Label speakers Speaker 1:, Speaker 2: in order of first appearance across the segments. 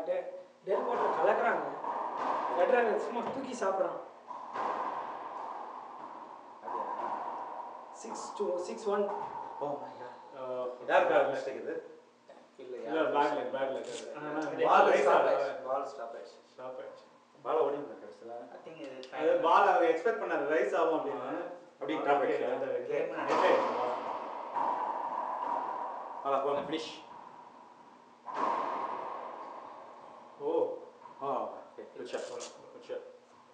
Speaker 1: டெ டெல் போட்டு கலக்குறாங்க red run சும்மா தூக்கி சாப்பிட்றான் six two six one
Speaker 2: oh my god யாருக்கு மிஸ்டேக் இது
Speaker 3: இல்ல back like back like
Speaker 2: Ball
Speaker 3: rise
Speaker 2: stop
Speaker 3: ஆடுறாரு.
Speaker 2: ஆயிடுச்சு. Ball stop ஆயிடுச்சு.
Speaker 3: ஸ்டாப் ஆயிடுச்சு
Speaker 2: Ball ஓடி வந்தா கடைசியில.
Speaker 4: I think இது
Speaker 3: அது
Speaker 4: final.
Speaker 3: பால் அவர் எக்ஸ்பெக்ட் பண்ணாரு ரைஸ் ஆகும் அப்படின்னு
Speaker 2: அப்படி drop ஆயிடுச்சு.
Speaker 4: Game
Speaker 2: Ball போங்க, finish.
Speaker 3: ஓ
Speaker 2: Oh, okay. Good shot. Good shot.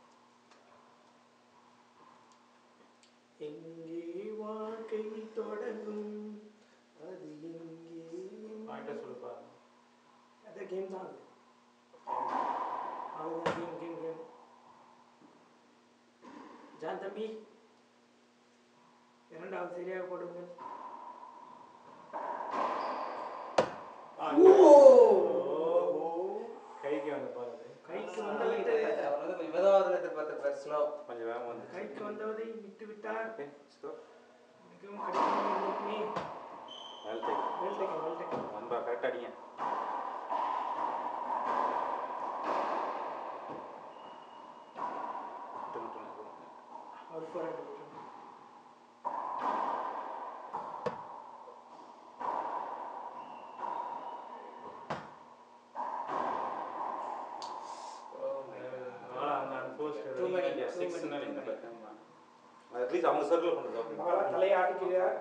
Speaker 1: எங்கே வாழ்க்கை தொடங்கும் அது எங்கே
Speaker 3: பாயிண்ட சொல்லுப்பா
Speaker 1: அதே கேம் தான் அது அவ்வளோதான் கேம் கேம் கேம் ஜான் தம்பி இரண்டாவது சரியாக போடுங்கள்
Speaker 3: கைக்கு வந்து பாருது
Speaker 1: கைக்கு வந்த
Speaker 4: இது
Speaker 1: விட்டு
Speaker 4: அவர் வந்து கொஞ்சம் மெதுவாக எதிர்பார்த்திருப்பார் slow.
Speaker 2: கொஞ்சம் வேகமா வந்து.
Speaker 1: கைக்கு வந்தவதை விட்டு விட்டார்
Speaker 2: Okay, let's go.
Speaker 1: மிகவும் கடினமாக இருக்குமே
Speaker 2: Well taken.
Speaker 1: Well taken well taken
Speaker 2: நண்பா, correct ஆ அடிங்க. விட்டு மட்டும் இல்லை.
Speaker 1: அவர் போராட்டம் போட்டுருங்க
Speaker 4: Oh my God.
Speaker 3: அந்த அன்போஸ்ட்
Speaker 4: Too many.
Speaker 2: Yeah,
Speaker 4: Too
Speaker 2: six
Speaker 4: many,
Speaker 2: ன்னு
Speaker 4: too
Speaker 2: நினைக்கிறேன்.
Speaker 4: many.
Speaker 2: ஆமா. At least அவங்க circle பண்றது okay.
Speaker 1: பாலா தலையை ஆட்டிக்கிறார்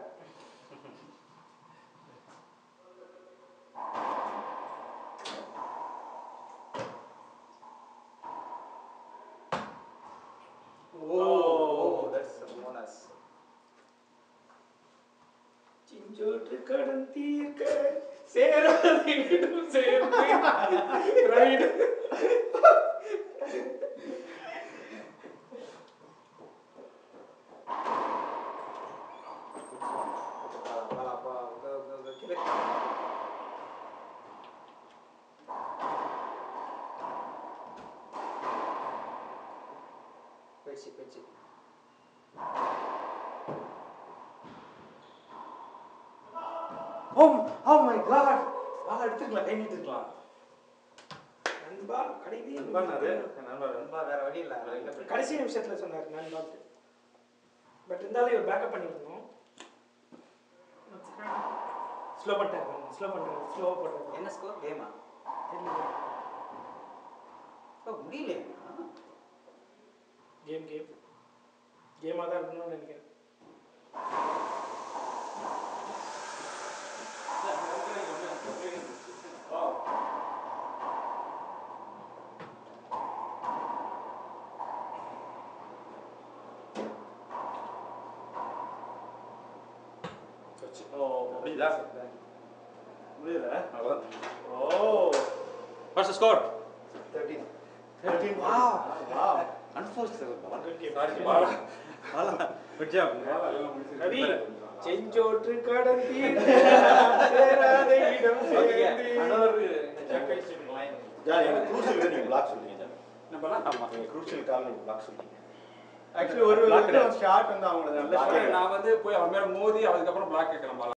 Speaker 4: Oh, that's a bonus.
Speaker 1: சிஞ்சோற்று கடன் தீர்க்க சேராதிடும் சேர்ந்து right
Speaker 4: Bala, bala, bala. Go, go, go. Kill it. போயிடுச்சு போயிடுச்சு
Speaker 2: Oh, oh my god. பால் எடுத்துக்கலாம் கை நீட்டுக்கலாம்
Speaker 1: நண்பா கடைசி
Speaker 2: நண்பனாரு நண்பா
Speaker 4: ரொம்ப வேற வழி இல்லை வெளில போய்
Speaker 1: கடைசி நிமிஷத்துல சொன்னார் நண்பா பட் இருந்தாலும் இவர் பேக்கப் பண்ணிருந்தோம் ஸ்லோ பண்ணிட்டாரு ஸ்லோ பண்றாரு ஸ்லோவா போட்டாரு
Speaker 4: என்ன ஸ்கோர் கேமா
Speaker 1: தெரியல
Speaker 4: ஓ முடியலையா
Speaker 1: கேம் கேம் கேமாக தான் இருக்கணும்னு நினைக்கிறேன்
Speaker 3: ஓ
Speaker 2: முடியுதா
Speaker 3: புரியல
Speaker 2: அவ்வளோதான்
Speaker 3: ஓ
Speaker 2: first score
Speaker 4: thirteen
Speaker 2: 13 wow wow unforced sorry ball good job
Speaker 1: Ravi செஞ்சோற்று கடன் தீர்க்க சேராத இடம் சேர்ந்து
Speaker 5: க்ரூஷியல் நீங்க பிளாக் சொல்றீங்க
Speaker 2: ஆமா
Speaker 5: க்ரூஷியல் கால் நீங்க பிளாக் சொல்றீங்க
Speaker 3: ஆக்சுவலி ஒரு
Speaker 2: Block
Speaker 3: ஷார்ட் வந்து அவங்களோட நல்ல
Speaker 2: Block
Speaker 3: shot.
Speaker 6: நான் வந்து போய் அவன் மேல மோதி அதுக்கப்புறம் பிளாக் கேட்கலாம்